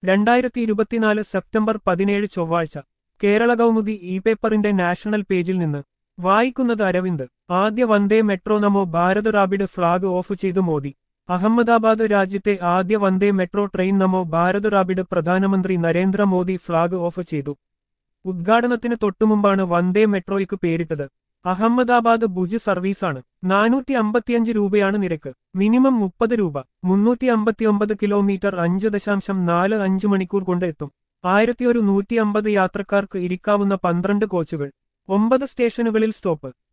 രണ്ടായിരത്തി ഇരുപത്തിനാല് സെപ്റ്റംബർ പതിനേഴ് ചൊവ്വാഴ്ച കേരള കൗമുദി ഇ പേപ്പറിന്റെ നാഷണൽ പേജിൽ നിന്ന് വായിക്കുന്നത് അരവിന്ദ് ആദ്യ Vande metro Namo Bharat rapid flag off ചെയ്തു മോദി അഹമ്മദാബാദ് രാജ്യത്തെ ആദ്യ Vande metro train Namo Bharat rapid പ്രധാനമന്ത്രി നരേന്ദ്രമോദി ഫ്ളാഗ് ഓഫ് ചെയ്തു ഉദ്ഘാടനത്തിന് തൊട്ടുമുമ്പാണ് വന്ദേ മെട്രോയ്ക്ക് പേരിട്ടത് അഹമ്മദാബാദ് ഭുജ് സർവീസാണ് നാനൂറ്റി അമ്പത്തിയഞ്ച് രൂപയാണ് നിരക്ക് മിനിമം മുപ്പത് രൂപ മുന്നൂറ്റി അമ്പത്തിയൊമ്പത് കിലോമീറ്റർ അഞ്ച് ദശാംശം നാല് അഞ്ച് മണിക്കൂർ കൊണ്ട് എത്തും ആയിരത്തി ഒരു നൂറ്റി അമ്പത് യാത്രക്കാർക്ക് ഇരിക്കാവുന്ന പന്ത്രണ്ട് കോച്ചുകൾ ഒമ്പത് സ്റ്റേഷനുകളിൽ സ്റ്റോപ്പ്